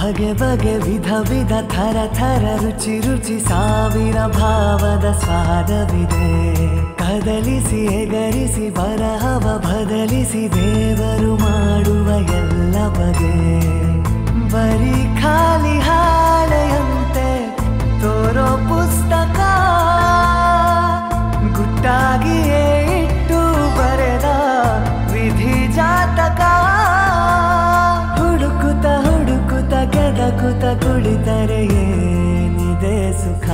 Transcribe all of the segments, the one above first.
ಬಗೆ ಬಗೆ ವಿಧ ವಿಧ ಥರ ಥರ ರುಚಿ ರುಚಿ ಸಾವಿರ ಭಾವದ ಸ್ವಾದವಿದೆ ಕದಲಿಸಿ ಎಗರಿಸಿ ಬರಹವ ಬದಲಿಸಿ ದೇವರು ಮಾಡುವ ಎಲ್ಲ ಬಗೆ ಬರೀ ಖಾಲಿ ಹಾಳೆಯಂತೆ ತೋರೋ ಪುಸ್ತಕ ಗುಟ್ಟಾಗಿಯೇ ಇಟ್ಟು ಬರೆದ ವಿಧಿ ಜಾತಕ ಹುಡುಕುತ್ತ ಹುಡುಕುತ್ತ ಕೆದಕುತ್ತ ಕುಳಿತರೆ ಏನಿದೆ ಸುಖ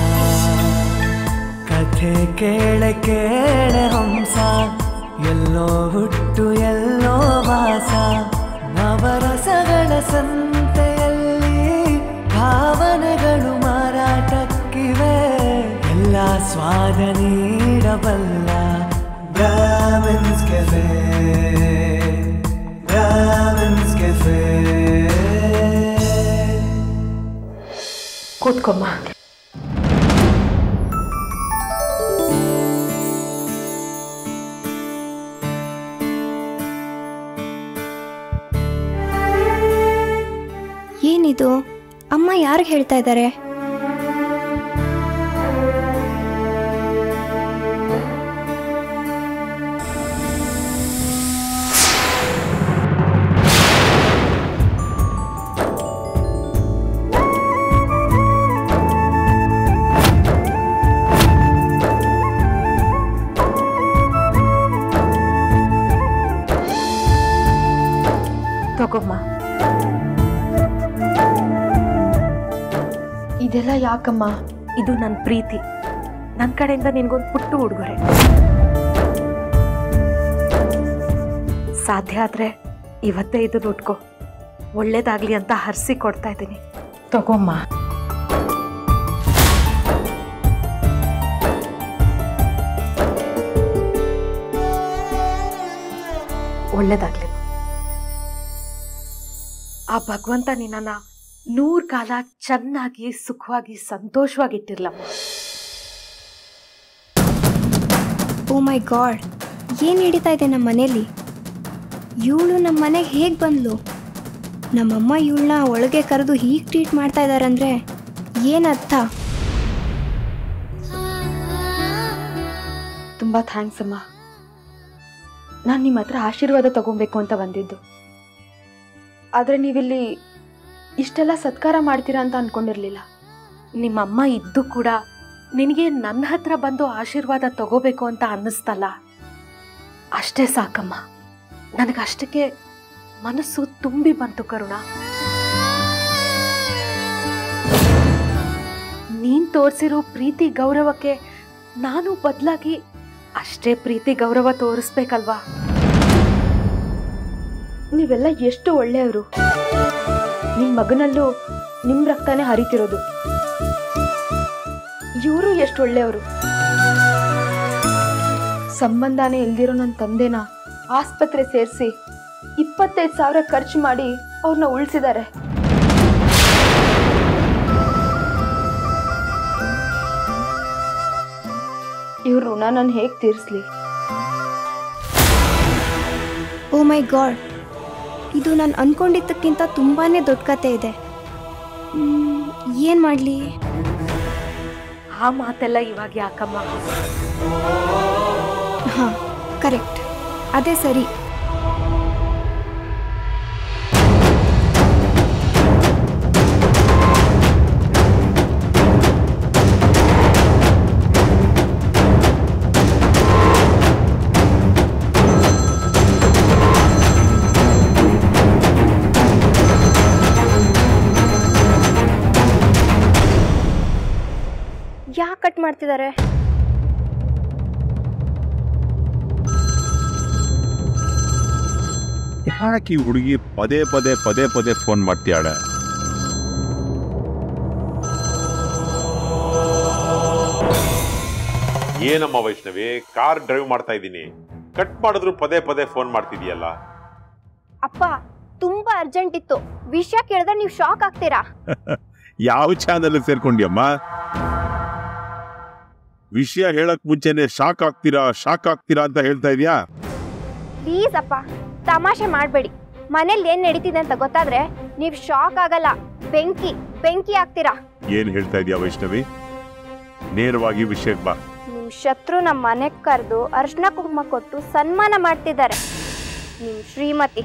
ಕಥೆ ಕೇಳೆ ಕೇಳೆ ಹಂಸ ಎಲ್ಲೋ ಹುಟ್ಟು ಎಲ್ಲೋ ವಾಸ ನವರಸಗಳ ಸಂತೆಯಲ್ಲಿ ಭಾವನೆಗಳು ಮಾರಾಟಕ್ಕಿವೆ ಎಲ್ಲ ಸ್ವಾದ ನೀಡಬಲ್ಲ ಬ್ರಾಹ್ಮಿನ್ಸ್ ಕೆಫೆ ಬ್ರಾಹ್ಮಿನ್ಸ್ ಕೆಫೆ ಕೂತ್ಕೊಮ್ಮ ಏನಿದು ಅಮ್ಮ ಯಾರಿಗೆ ಹೇಳ್ತಾ ಇದ್ದಾರೆ ತಗೊಮ್ಮ ಇದೆಲ್ಲ ಯಾಕಮ್ಮ ಇದು ನನ್ನ ಪ್ರೀತಿ ನನ್ನ ಕಡೆಯಿಂದ ನಿನ್ಗೊಂದು ಪುಟ್ಟು ಉಡುಗೊರೆ ಸಾಧ್ಯ ಆದ್ರೆ ಇವತ್ತೇ ಇದನ್ನ ಉಟ್ಕೋ ಒಳ್ಳೇದಾಗ್ಲಿ ಅಂತ ಹರಿಸಿ ಕೊಡ್ತಾ ಇದ್ದೀನಿ ತಗೊಮ್ಮ ಒಳ್ಳೇದಾಗ್ಲಿ ಆ ಭಗವಂತ ನಿನ್ನನ್ನ ನೂರ್ ಕಾಲ ಚೆನ್ನಾಗಿ ಸುಖವಾಗಿ ಸಂತೋಷವಾಗಿಟ್ಟಿರ್ಲಮ್ಮ ಓ ಮೈ ಗಾಡ್ ಏನು ನಡೀತಾ ಇದೆ ನಮ್ಮ ಮನೇಲಿ ಇವಳು ನಮ್ಮ ಮನೆಗೆ ಹೇಗೆ ಬಂದ್ಲು ನಮ್ಮಮ್ಮ ಇವಳನ್ನ ಒಳಗೆ ಕರೆದು ಹೀಗೆ ಟ್ರೀಟ್ ಮಾಡ್ತಾ ಇದ್ದಾರಂದ್ರೆ ಏನರ್ಥ ತುಂಬ ಥ್ಯಾಂಕ್ಸ್ ಅಮ್ಮ ನಾನು ನಿಮ್ಮ ಹತ್ರ ಆಶೀರ್ವಾದ ತಗೊಬೇಕು ಅಂತ ಬಂದಿದ್ದು ಆದರೆ ನೀವಿಲ್ಲಿ ಇಷ್ಟೆಲ್ಲ ಸತ್ಕಾರ ಮಾಡ್ತೀರಾ ಅಂತ ಅನ್ಕೊಂಡಿರ್ಲಿಲ್ಲ ನಿಮ್ಮಮ್ಮ ಇದ್ದು ಕೂಡ ನಿನಗೆ ನನ್ನ ಹತ್ರ ಬಂದು ಆಶೀರ್ವಾದ ತಗೋಬೇಕು ಅಂತ ಅನ್ನಿಸ್ತಲ್ಲ ಅಷ್ಟೇ ಸಾಕಮ್ಮ ನನಗಷ್ಟಕ್ಕೆ ಮನಸ್ಸು ತುಂಬಿ ಬಂತು ಕರುಣ ನೀನ್ ತೋರಿಸಿರೋ ಪ್ರೀತಿ ಗೌರವಕ್ಕೆ ನಾನು ಬದಲಾಗಿ ಅಷ್ಟೇ ಪ್ರೀತಿ ಗೌರವ ತೋರಿಸ್ಬೇಕಲ್ವಾ ನೀವೆಲ್ಲ ಎಷ್ಟು ಒಳ್ಳೆಯವರು ನಿಮ್ಮ ಮಗನಲ್ಲೂ ನಿಮ್ಮ ರಕ್ತನೇ ಹರಿತಿರೋದು ಇವರು ಎಷ್ಟು ಒಳ್ಳೆಯವರು ಸಂಬಂಧನೇ ಇಲ್ದಿರೋ ನನ್ನ ತಂದೆನ ಆಸ್ಪತ್ರೆ ಸೇರಿಸಿ ಇಪ್ಪತ್ತೈದು ಸಾವಿರ ಖರ್ಚು ಮಾಡಿ ಅವ್ರನ್ನ ಉಳಿಸಿದ್ದಾರೆ ಇವ್ರ ಋಣ ನಾನು ಹೇಗೆ ತೀರಿಸ್ಲಿ ಓ ಮೈ ಗಾಡ್ ಇದು ನಾನು ಅಂದ್ಕೊಂಡಿದ್ದಕ್ಕಿಂತ ತುಂಬಾ ದೊಡ್ಡ ಕತೆ ಇದೆ ಏನು ಮಾಡಲಿ ಆ ಮಾತೆಲ್ಲ ಇವಾಗ ಯಾಕಮ್ಮ ಹಾಂ ಕರೆಕ್ಟ್ ಅದೇ ಸರಿ ಯಾಕೆ ಕಟ್ ಮಾಡ್ತಿದ್ದಾರೆ ಯಾಕೆ ಈ ಹುಡುಗಿ ಪದೇ ಪದೇ ಪದೇ ಪದೇ ಫೋನ್ ಮಾಡ್ತೀಯಾಳೆ ಏನಮ್ಮ ವೈಷ್ಣವಿ ಕಾರ್ ಡ್ರೈವ್ ಮಾಡ್ತಾ ಇದ್ದೀನಿ ಕಟ್ ಮಾಡಿದ್ರು ಪದೇ ಪದೇ ಫೋನ್ ಮಾಡ್ತಿದೀಯಲ್ಲ ಅಪ್ಪ ತುಂಬಾ ಅರ್ಜೆಂಟ್ ಇತ್ತು ವಿಷಯ ಕೇಳಿದ್ರೆ ನೀವು ಶಾಕ್ ಆಗ್ತೀರಾ ಯಾವ ಚಾನಲ್ ಸೇರ್ಕೊಂಡಿಯಮ್ಮ ವಿಷಯ ಹೇಳಕ್ ಮುಂಚೆನೆ ಶಾಕ್ ಆಗ್ತೀರಾ ಶಾಕ್ ಆಗ್ತೀರಾ ಅಂತ ಹೇಳ್ತಾ ಇದೀಯಾ ಪ್ಲೀಸ್ ಅಪ್ಪ ತಮಾಷೆ ಮಾಡಬೇಡಿ ಮನೇಲಿ ಏನ್ ನಡೀತಿದೆ ಅಂತ ಗೊತ್ತಾದ್ರೆ ನೀವ್ ಶಾಕ್ ಆಗಲ್ಲ ಬೆಂಕಿ ಬೆಂಕಿ ಆಗ್ತೀರಾ ಏನ್ ಹೇಳ್ತಾ ಇದೀಯ ವೈಷ್ಣವಿ ನೇರವಾಗಿ ವಿಷಯಕ್ಕೆ ಬಾ ನಿಮ್ ಶತ್ರು ನಮ್ಮ ಮನೆಗ್ ಕರೆದು ಅರ್ಶನ ಕುಂಕುಮ ಕೊಟ್ಟು ಸನ್ಮಾನ ಮಾಡ್ತಿದ್ದಾರೆ ನಿಮ್ ಶ್ರೀಮತಿ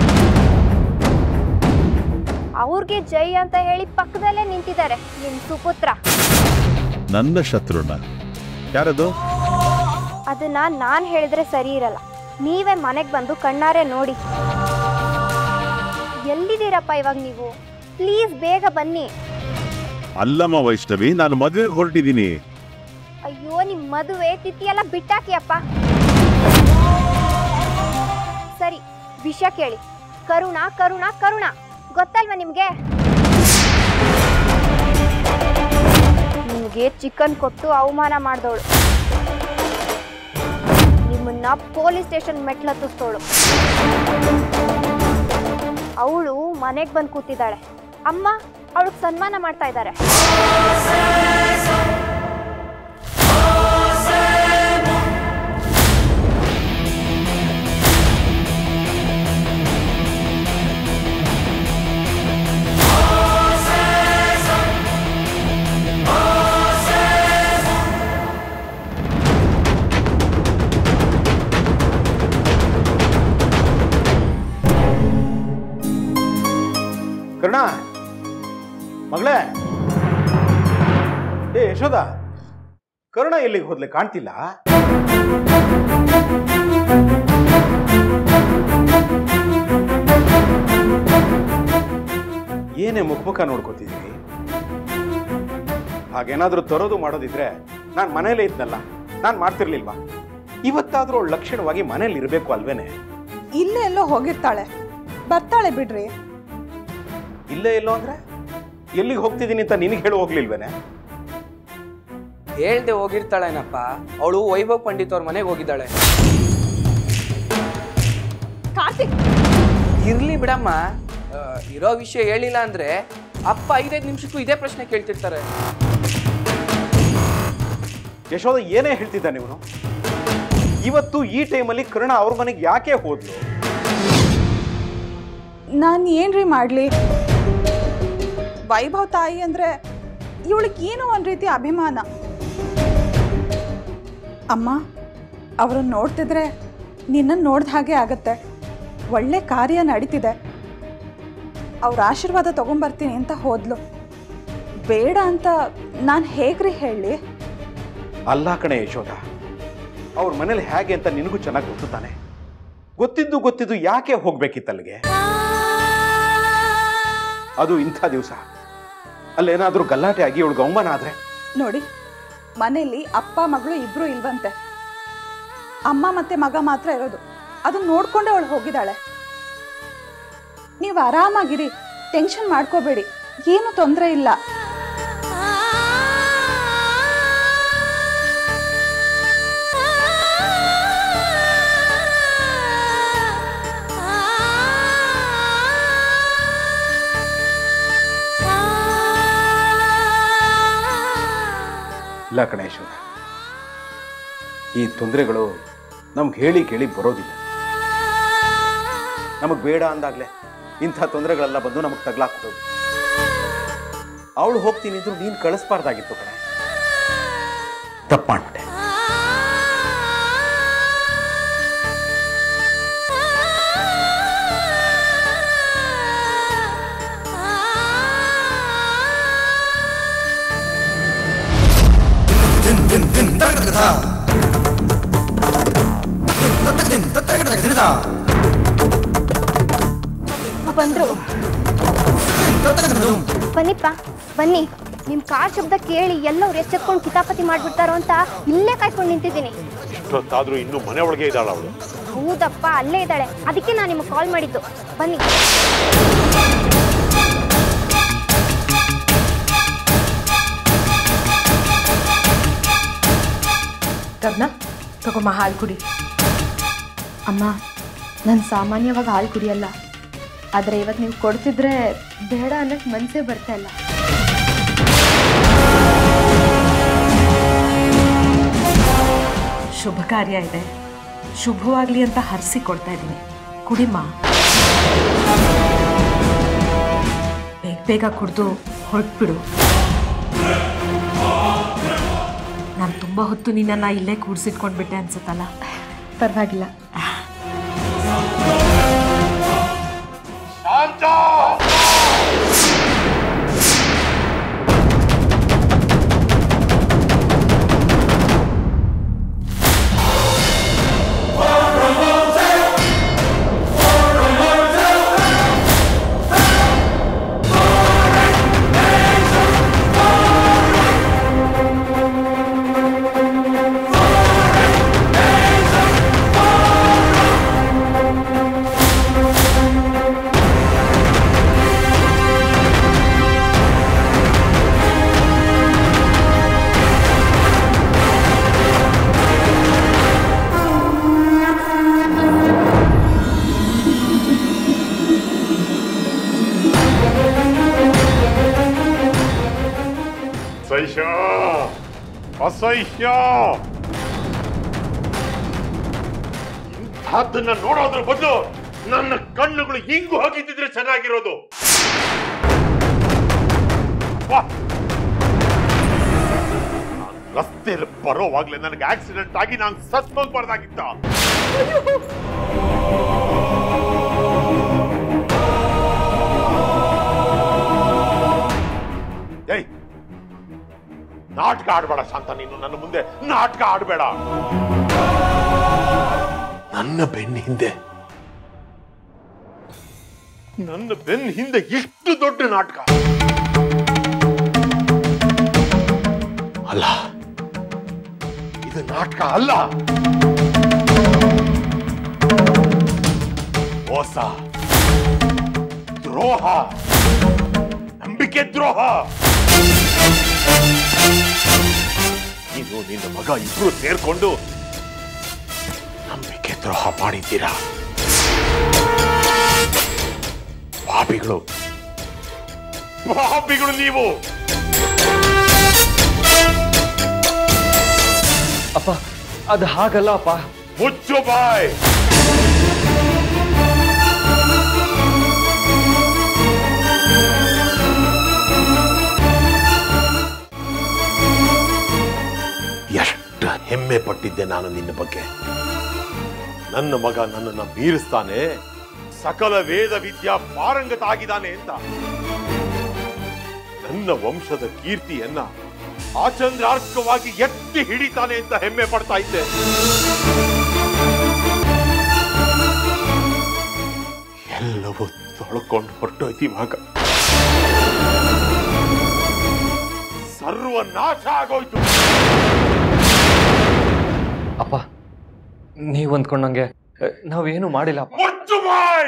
ಅವ್ರಿಗೆ ಜೈ ಅಂತ ಹೇಳಿ ಪಕ್ಕದಲ್ಲೇ ನಿಂತಿದ್ದಾರೆ ನಿಮ್ ಸುಪುತ್ರ ನನ್ನ ಶತ್ರುನ ಯಾರದು ಅದನ್ನ ನಾನ್ ಹೇಳಿದ್ರೆ ಸರಿ ಇರಲ್ಲ ನೀವೇ ಮನೆಗ್ ಬಂದು ಕಣ್ಣಾರೆ ನೋಡಿ ಎಲ್ಲಿದ್ದೀರಪ್ಪ ಇವಾಗ ನೀವು ಪ್ಲೀಸ್ ಬೇಗ ಬನ್ನಿ ಅಲ್ಲಮ್ಮ ವೈಷ್ಣವಿ ನಾನು ಮದುವೆ ಹೊರಟಿದ್ದೀನಿ ಅಯ್ಯೋ ನಿಮ್ ಮದುವೆ ತಿಥಿ ಎಲ್ಲ ಬಿಟ್ಟಾಕಿ ಅಪ್ಪ ಸರಿ ವಿಷಯ ಕೇಳಿ ಕರುಣ ಕರುಣ ಕರುಣ ಗೊತ್ತಲ್ವಾ ನಿಮ್ಗೆ ನಿಮ್ಗೆ ಚಿಕನ್ ಕೊಟ್ಟು ಅವಮಾನ ಮಾಡ್ದವಳು ನಿಮ್ಮನ್ನ ಪೊಲೀಸ್ ಸ್ಟೇಷನ್ ಮೆಟ್ಲು ಹತ್ತಿಸ್ತವಳು ಅವಳು ಮನೆಗ್ ಬಂದು ಕೂತಿದ್ದಾಳೆ ಅಮ್ಮ ಅವಳಿಗೆ ಸನ್ಮಾನ ಮಾಡ್ತಾ ಇದ್ದಾರೆ ಕರ್ಣ ಮಗಳೇ ಏ ಯಶೋದ ಕರುಣ ಎಲ್ಲಿಗೆ ಹೋದ್ಲೆ ಕಾಣ್ತಿಲ್ಲ ಏನೇ ಮುಖಮುಖ ನೋಡ್ಕೋತಿದ್ದೀವಿ ಹಾಗೇನಾದ್ರೂ ತರೋದು ಮಾಡೋದಿದ್ರೆ ನಾನು ಮನೇಲೇ ಇದ್ನಲ್ಲ ನಾನು ಮಾಡ್ತಿರ್ಲಿಲ್ವಾ ಇವತ್ತಾದ್ರೂ ಅವಳು ಲಕ್ಷಣವಾಗಿ ಮನೇಲಿ ಇರಬೇಕು ಅಲ್ವೇನೆ ಇಲ್ಲೇ ಎಲ್ಲೋ ಹೋಗಿರ್ತಾಳೆ ಬರ್ತಾಳೆ ಬಿಡ್ರಿ ಇಲ್ಲೇ ಎಲ್ಲೋ ಅಂದ್ರೆ ಎಲ್ಲಿಗೆ ಹೋಗ್ತಿದ್ದೀನಿ ಅಂತ ನಿನಗೆ ಹೇಳಿ ಹೋಗ್ಲಿಲ್ವೇನೆ ಹೇಳ್ದೆ ಹೋಗಿರ್ತಾಳೇನಪ್ಪ ಅವಳು ವೈಭವ್ ಪಂಡಿತ್ ಅವ್ರ ಮನೆಗೆ ಹೋಗಿದ್ದಾಳೆ ಕಾರ್ತಿಕ್ ಇರ್ಲಿ ಬಿಡಮ್ಮ ಆ, ಇರೋ ವಿಷಯ ಹೇಳಿಲ್ಲ ಅಂದ್ರೆ ಅಪ್ಪ ಐದೈದು ನಿಮಿಷಕ್ಕೂ ಇದೇ ಪ್ರಶ್ನೆ ಕೇಳ್ತಿರ್ತಾರೆ ಯಶೋದ ಏನೇ ಹೇಳ್ತಿದ್ದ ನೀವು ಇವತ್ತು ಈ ಟೈಮಲ್ಲಿ ಕರುಣ ಅವ್ರ ಮನೆಗೆ ಯಾಕೆ ಹೋದ್ಲು ನಾನು ಏನ್ರಿ ಮಾಡ್ಲಿ ವೈಭವ್ ತಾಯಿ ಅಂದ್ರೆ ಇವಳಿಗೆ ಏನೋ ಒಂದು ರೀತಿ ಅಭಿಮಾನ ಅಮ್ಮ ಅವ್ರನ್ನ ನೋಡ್ತಿದ್ರೆ ನಿನ್ನನ್ನು ನೋಡ್ದ ಹಾಗೆ ಆಗತ್ತೆ ಒಳ್ಳೆ ಕಾರ್ಯ ನಡೀತಿದೆ ಅವ್ರ ಆಶೀರ್ವಾದ ತಗೊಂಬರ್ತೀನಿ ಅಂತ ಹೋದ್ಲು ಬೇಡ ಅಂತ ನಾನು ಹೇಗ್ರಿ ಹೇಳಿ ಅಲ್ಲ ಕಣೆ ಯಶೋದ ಅವ್ರ ಮನೇಲಿ ಹೇಗೆ ಅಂತ ನಿನಗೂ ಚೆನ್ನಾಗಿ ಗೊತ್ತು ತಾನೆ ಗೊತ್ತಿದ್ದು ಗೊತ್ತಿದ್ದು ಯಾಕೆ ಹೋಗ್ಬೇಕಿತ್ತಲ್ಲಿಗೆ ಅದು ಇಂಥ ದಿವಸ ಅಲ್ಲೇನಾದ್ರೂ ಗಲಾಟೆ ಆಗಿ ಇವಳಿಗೆ ಅವಮಾನ ಆದ್ರೆ ನೋಡಿ ಮನೇಲಿ ಅಪ್ಪ ಮಗಳು ಇಬ್ರು ಇಲ್ವಂತೆ ಅಮ್ಮ ಮತ್ತೆ ಮಗ ಮಾತ್ರ ಇರೋದು ಅದನ್ನ ನೋಡ್ಕೊಂಡೆ ಅವಳು ಹೋಗಿದ್ದಾಳೆ ನೀವು ಆರಾಮಾಗಿರಿ ಟೆನ್ಷನ್ ಮಾಡ್ಕೋಬೇಡಿ ಏನು ತೊಂದರೆ ಇಲ್ಲ ಇಲ್ಲ ಕಣೆ ಯಶೋದ ಈ ತೊಂದರೆಗಳು ನಮ್ಗೆ ಹೇಳಿ ಕೇಳಿ ಬರೋದಿಲ್ಲ ನಮಗೆ ಬೇಡ ಅಂದಾಗ್ಲೇ ಇಂಥ ತೊಂದರೆಗಳೆಲ್ಲ ಬಂದು ನಮಗೆ ತಗ್ಲಾಕ್ತವೆ ಅವಳು ಹೋಗ್ತೀನಿ ಇದ್ರು ನೀನು ಕಳಿಸ್ಬಾರ್ದಾಗಿತ್ತು ಕಣೆ ತಪ್ಪು ಮಾಡ್ಬಿಟ್ಟೆ ಬಂದ್ರು ಬನ್ನಿಪ್ಪ ಬನ್ನಿ ನಿಮ್ ಕಾರ್ ಶಬ್ದ ಕೇಳಿ ಎಲ್ಲವ್ರು ಎಚ್ಚೆತ್ಕೊಂಡು ಕಿತಾಪತಿ ಮಾಡ್ಬಿಡ್ತಾರೋ ಅಂತ ಇಲ್ಲೇ ಕಾಯ್ಕೊಂಡು ನಿಂತಿದ್ದೀನಿ ಇಷ್ಟೊತ್ತಾದ್ರೂ ಇನ್ನೂ ಮನೆ ಒಳಗೆ ಇದ್ದಾಳ ಅವಳು ಹೌದಪ್ಪ ಅಲ್ಲೇ ಇದ್ದಾಳೆ ಅದಕ್ಕೆ ನಾನು ನಿಮಗೆ ಕಾಲ್ ಮಾಡಿದ್ದು ಬನ್ನಿ ಗಗನ ತಗೊಮ್ಮ ಹಾಲು ಕುಡಿ ಅಮ್ಮ ನಾನು ಸಾಮಾನ್ಯವಾಗಿ ಹಾಲು ಕುಡಿಯಲ್ಲ ಆದರೆ ಇವತ್ತು ನೀವು ಕೊಡ್ತಿದ್ರೆ ಬೇಡ ಅನ್ನೋಕ್ಕೆ ಮನಸ್ಸೇ ಬರ್ತಾ ಇಲ್ಲ ಶುಭ ಕಾರ್ಯ ಇದೆ ಶುಭವಾಗ್ಲಿ ಅಂತ ಹರಿಸಿ ಕೊಡ್ತಾ ಇದ್ದೀನಿ ಕುಡಿಮ್ಮ ಬೇಗ ಬೇಗ ಕುಡಿದು ಹೊರಟ್ಬಿಡು ನಾನು ತುಂಬ ಹೊತ್ತು ನಿನ್ನನ್ನು ಇಲ್ಲೇ ಕೂಡ್ಸಿಟ್ಕೊಂಡ್ಬಿಟ್ಟೆ ಅನ್ಸುತ್ತಲ್ಲ ಪರವಾಗಿಲ್ಲ ಅಸಹ್ಯ ಅಸಹ್ಯ ಇಂಥದ್ದನ್ನ ನೋಡೋದ್ರ ಬದಲು ನನ್ನ ಕಣ್ಣುಗಳು ಹಿಂಗು ಹೋಗಿದ್ದಿದ್ರೆ ಚೆನ್ನಾಗಿರೋದು ವಾ. ನಾನ್ ರಸ್ತೆಯಲ್ಲಿ ಬರೋವಾಗ್ಲೇ ನನಗೆ ಆಕ್ಸಿಡೆಂಟ್ ಆಗಿ ನಾನು ಸತ್ ಹೋಗ್ಬಾರ್ದಾಗಿತ್ತ ಏಯ್ ನಾಟಕ ಆಡ್ಬೇಡ ಶಾಂತ ನೀನು ನನ್ನ ಮುಂದೆ ನಾಟಕ ಆಡ್ಬೇಡ ನನ್ನ ಬೆನ್ನ ಹಿಂದೆ ನನ್ನ ಬೆನ್ನ ಹಿಂದೆ ಎಷ್ಟು ದೊಡ್ಡ ನಾಟಕ ಅಲ್ಲ ಇದು ನಾಟಕ ಅಲ್ಲ ಮೋಸ ದ್ರೋಹ ನಂಬಿಕೆ ದ್ರೋಹ ನೀನು ನಿನ್ನ ಮಗ ಇಬ್ರು ಸೇರ್ಕೊಂಡು ನಂಬಿಕೆ ದ್ರೋಹ ಮಾಡಿದ್ದೀರಾ ಪಾಪಿಗಳು ಪಾಪಿಗಳು ನೀವು ಅಪ್ಪ ಅದು ಹಾಗಲ್ಲ ಅಪ್ಪ ಮುಚ್ಚು ಬಾಯ್ ಎಷ್ಟು ಹೆಮ್ಮೆ ಪಟ್ಟಿದ್ದೆ ನಾನು ನಿನ್ನ ಬಗ್ಗೆ ನನ್ನ ಮಗ ನನ್ನನ್ನು ಮೀರಿಸ್ತಾನೆ ಸಕಲ ವೇದ ವಿದ್ಯಾ ಪಾರಂಗತ ಆಗಿದ್ದಾನೆ ಅಂತ ನನ್ನ ವಂಶದ ಕೀರ್ತಿಯನ್ನ ಆಚಂದ್ರಾರ್ಕವಾಗಿ ಎತ್ತಿ ಹಿಡಿತಾನೆ ಅಂತ ಹೆಮ್ಮೆ ಪಡ್ತಾ ಇದ್ದೆ ಎಲ್ಲವೂ ತೊಳ್ಕೊಂಡು ಹೊರಟೋಯ್ತು ಇವಾಗ ಸರ್ವ ನಾಶ ಆಗೋಯ್ತು ಅಪ್ಪ ನೀವು ಅಂದ್ಕೊಂಡಂಗೆ ಅ, ನಾವೇನು ಮಾಡಿಲ್ಲ ಅಪ್ಪ ಮುಚ್ಚು ಬಾಯ್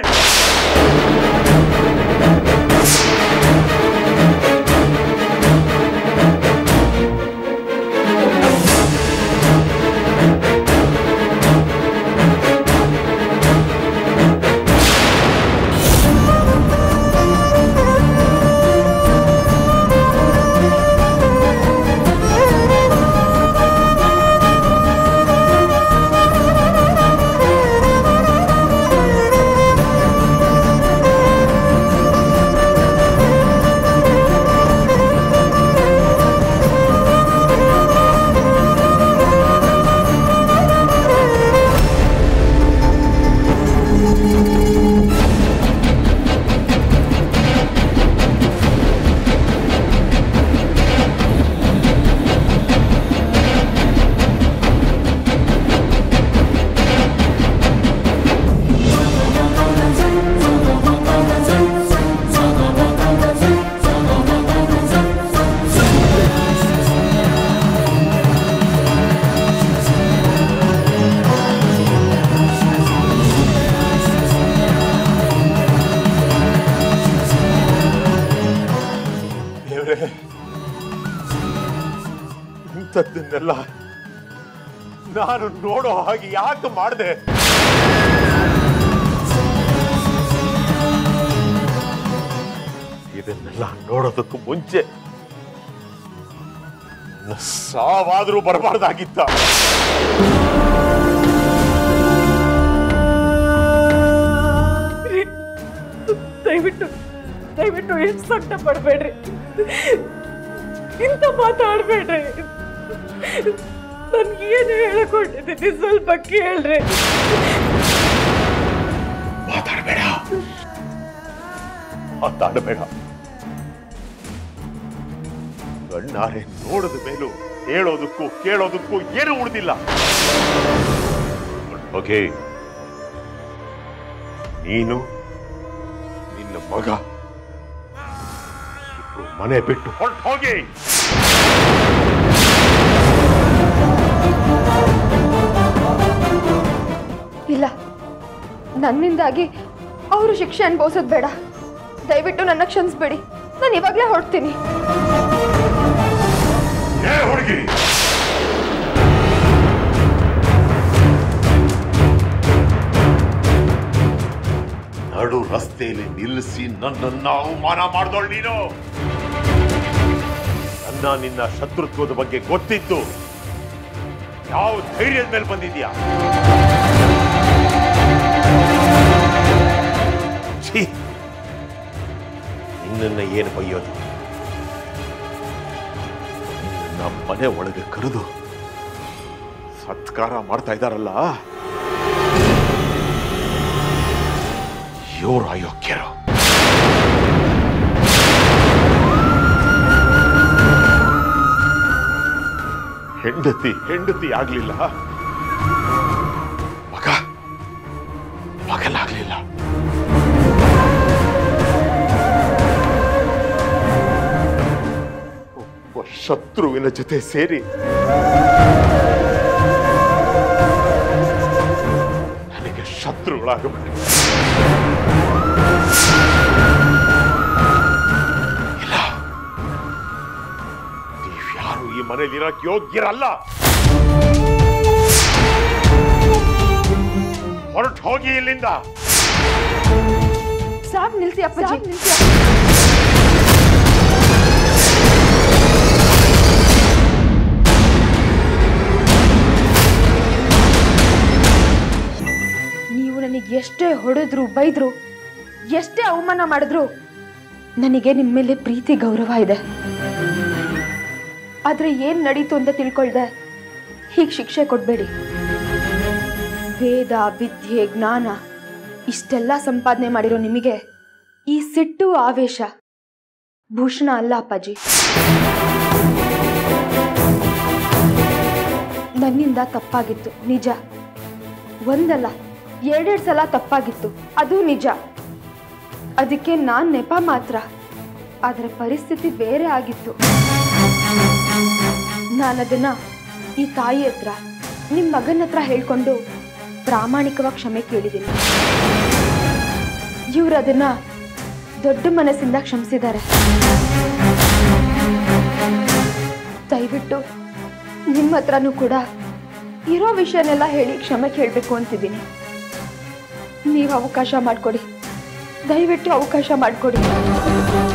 ದೇವ್ರೇ ಇಂಥದ್ದನ್ನೆಲ್ಲ ನಾನು ನೋಡೋ ಹಾಗೆ ಯಾಕೆ ಮಾಡಿದೆ ಇದನ್ನೆಲ್ಲ ನೋಡೋದಕ್ಕೂ ಮುಂಚೆ ನನ್ನ ಸಾವಾದ್ರೂ ಬರಬಾರ್ದಾಗಿತ್ತ ದಯವಿಟ್ಟು ದಯವಿಟ್ಟು ಎಷ್ಟು ಸಂಕಟ ಪಡಬೇಡ್ರಿ ಇಂಥ ಮಾತಾಡಬೇಡ್ರಿ ನನ್ಗೆ ಏನು ಹೇಳಕೊಂಡಿದ್ದೀನಿ ಸ್ವಲ್ಪ ಕೇಳ್ರಿ ಮಾತಾಡಬೇಡ ಮಾತಾಡಬೇಡ ಕಣ್ಣಾರೆ ನೋಡದ ಮೇಲೂ ಹೇಳೋದಕ್ಕೂ ಕೇಳೋದಕ್ಕೂ ಏನು ಉಳಿದಿಲ್ಲ ಓಕೆ ನೀನು ನಿನ್ನ ಮಗ ಇಬ್ರು ಮನೆ ಬಿಟ್ಟು ಹೊರಟು ಹೋಗಿ ಇಲ್ಲ ನನ್ನಿಂದಾಗಿ ಅವರು ಶಿಕ್ಷೆ ಅನುಭವಿಸೋದು ಬೇಡ ದಯವಿಟ್ಟು ನನ್ನ ಕ್ಷಮಿಸ್ಬೇಡಿ ನಾನು ಇವಾಗಲೇ ಹೊರಡ್ತೀನಿ ಏ ಹುಡುಗಿ ನಡು ರಸ್ತೆಯಲ್ಲಿ ನಿಲ್ಲಿಸಿ ನನ್ನನ್ನ ಅವಮಾನ ಮಾಡ್ದೋಳ್ ನೀನು ನನ್ನ ನಿನ್ನ ಶತ್ರುತ್ವದ ಬಗ್ಗೆ ಗೊತ್ತಿತ್ತು ಯಾವ ಧೈರ್ಯದ ಮೇಲೆ ಬಂದಿದ್ಯಾ ಛೀ ನಿನ್ನನ್ನ ಏನು ಬೈಯೋದು ನಿನ್ನ ಮನೆ ಒಳಗೆ ಕರೆದು ಸತ್ಕಾರ ಮಾಡ್ತಾ ಇದ್ದಾರಲ್ಲ ಇವ್ರು ಅಯೋಗ್ಯರು ಹೆಂಡತಿ ಹೆಂಡತಿ ಆಗ್ಲಿಲ್ಲ ಮಗ ಮಗನಾಗ್ಲಿಲ್ಲ ಒಬ್ಬ ಶತ್ರುವಿನ ಜೊತೆ ಸೇರಿ ನನಗೆ ಶತ್ರುಗಳಾಗಬೇಕು ಇಲ್ಲ ನೀವ್ಯಾರು ಈ ಮನೇಲಿ ಇರಕ್ ಯೋಗ್ಯರಲ್ಲ ಹೊರಟು ಹೋಗಿ ಇಲ್ಲಿಂದ ಸಾಕು ನಿಲ್ಸಿ ಅಪ್ಪಾಜಿ ನೀವು ನನಗೆ ಎಷ್ಟೇ ಹೊಡೆದ್ರು ಬೈದ್ರು ಎಷ್ಟೇ ಅವಮಾನ ಮಾಡಿದ್ರು ನನಗೆ ನಿಮ್ಮ ಮೇಲೆ ಪ್ರೀತಿ ಗೌರವ ಇದೆ ಆದ್ರೆ ಏನ್ ನಡೀತು ಅಂತ ತಿಳ್ಕೊಳ್ದೆ ಹೀಗೆ ಶಿಕ್ಷೆ ಕೊಡ್ಬೇಡಿ ವೇದ ವಿದ್ಯೆ ಜ್ಞಾನ ಇಷ್ಟೆಲ್ಲ ಸಂಪಾದನೆ ಮಾಡಿರೋ ನಿಮಗೆ ಈ ಸಿಟ್ಟು ಆವೇಶ ಭೂಷಣ ಅಲ್ಲ ಅಪ್ಪಾಜಿ ನನ್ನಿಂದ ತಪ್ಪಾಗಿತ್ತು ನಿಜ ಒಂದಲ್ಲ ಎರಡೆರಡು ಸಲ ತಪ್ಪಾಗಿತ್ತು ಅದು ನಿಜ ಅದಕ್ಕೆ ನಾನ್ ನೆಪ ಮಾತ್ರ ಆದ್ರೆ ಪರಿಸ್ಥಿತಿ ಬೇರೆ ಆಗಿತ್ತು ನಾನದನ್ನ ಈ ತಾಯಿ ಹತ್ರ ನಿಮ್ ಮಗನ ಹತ್ರ ಹೇಳ್ಕೊಂಡು ಪ್ರಾಮಾಣಿಕವಾಗಿ ಕ್ಷಮೆ ಕೇಳಿದ್ದೀನಿ ಇವ್ರು ಅದನ್ನ ದೊಡ್ಡ ಮನಸ್ಸಿಂದ ಕ್ಷಮಿಸಿದ್ದಾರೆ ದಯವಿಟ್ಟು ನಿಮ್ಮ ಹತ್ರನೂ ಕೂಡ ಇರೋ ವಿಷಯನೆಲ್ಲ ಹೇಳಿ ಕ್ಷಮೆ ಕೇಳಬೇಕು ಅಂತಿದ್ದೀನಿ ನೀವು ಅವಕಾಶ ಮಾಡಿಕೊಡಿ ದಯವಿಟ್ಟು ಅವಕಾಶ ಮಾಡಿಕೊಡಿ